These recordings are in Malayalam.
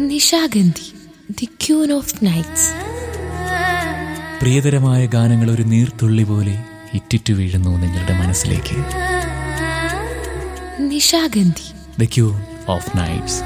Nishagandhi the queen of nights പ്രിയതരമായ ഗാനങ്ങൾ ഒരു നീർത്തുള്ളി പോലെ ഇറ്റിറ്റു വീഴുന്നു നിങ്ങളുടെ മനസ്സിലേക്ക് Nishagandhi the queen of nights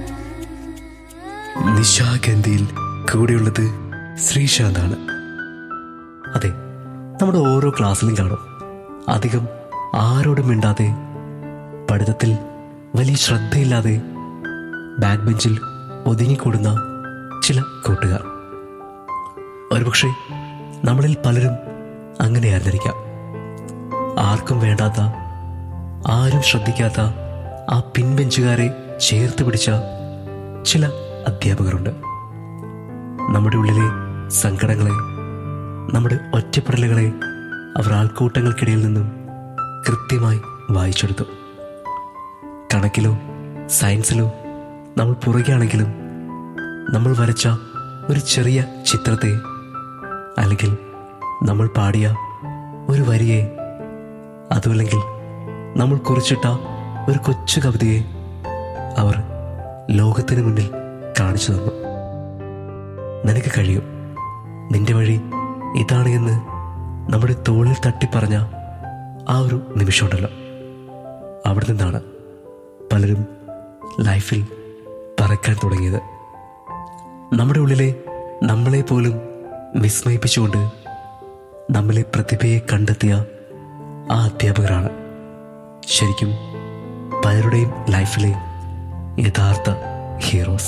നിശാഗന്ധിയിൽ കൂടെയുള്ളത് ശ്രീശാന്താണ് അതെ നമ്മുടെ ഓരോ ക്ലാസ്സിലും കാണും അധികം ആരോടും മിണ്ടാതെ പഠിത്തത്തിൽ വലിയ ശ്രദ്ധയില്ലാതെ ബാക്ക് ബെഞ്ചിൽ ഒതുങ്ങിക്കൂടുന്ന ചില കൂട്ടുകാർ ഒരുപക്ഷെ നമ്മളിൽ പലരും അങ്ങനെയായിരുന്നിരിക്കാം ആർക്കും വേണ്ടാത്ത ആരും ശ്രദ്ധിക്കാത്ത ആ പിൻബെഞ്ചുകാരെ ചേർത്ത് പിടിച്ച ചില അധ്യാപകരുണ്ട് നമ്മുടെ ഉള്ളിലെ സങ്കടങ്ങളെ നമ്മുടെ ഒറ്റപ്പെടലുകളെ അവർ ആൾക്കൂട്ടങ്ങൾക്കിടയിൽ നിന്നും കൃത്യമായി വായിച്ചെടുത്തു കണക്കിലോ സയൻസിലോ നമ്മൾ പുറകെയാണെങ്കിലും നമ്മൾ വരച്ച ഒരു ചെറിയ ചിത്രത്തെ അല്ലെങ്കിൽ നമ്മൾ പാടിയ ഒരു വരിയെ അതുമല്ലെങ്കിൽ നമ്മൾ കുറിച്ചിട്ട ഒരു കൊച്ചു കവിതയെ അവർ ലോകത്തിന് മുന്നിൽ കാണിച്ചു തന്നു നിനക്ക് കഴിയും നിന്റെ വഴി ഇതാണ് എന്ന് നമ്മുടെ തോളിൽ തട്ടിപ്പറഞ്ഞ ആ ഒരു നിമിഷമുണ്ടല്ലോ അവിടെ നിന്നാണ് പലരും ലൈഫിൽ പറക്കാൻ തുടങ്ങിയത് നമ്മുടെ ഉള്ളിലെ നമ്മളെ പോലും വിസ്മയിപ്പിച്ചുകൊണ്ട് നമ്മിലെ പ്രതിഭയെ കണ്ടെത്തിയ ആ അധ്യാപകരാണ് ശരിക്കും പലരുടെയും ലൈഫിലെ യഥാർത്ഥ ഹീറോസ്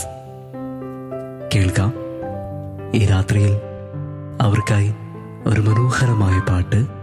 കേൾക്കാം ഈ രാത്രിയിൽ അവർക്കായി ഒരു മനോഹരമായ പാട്ട്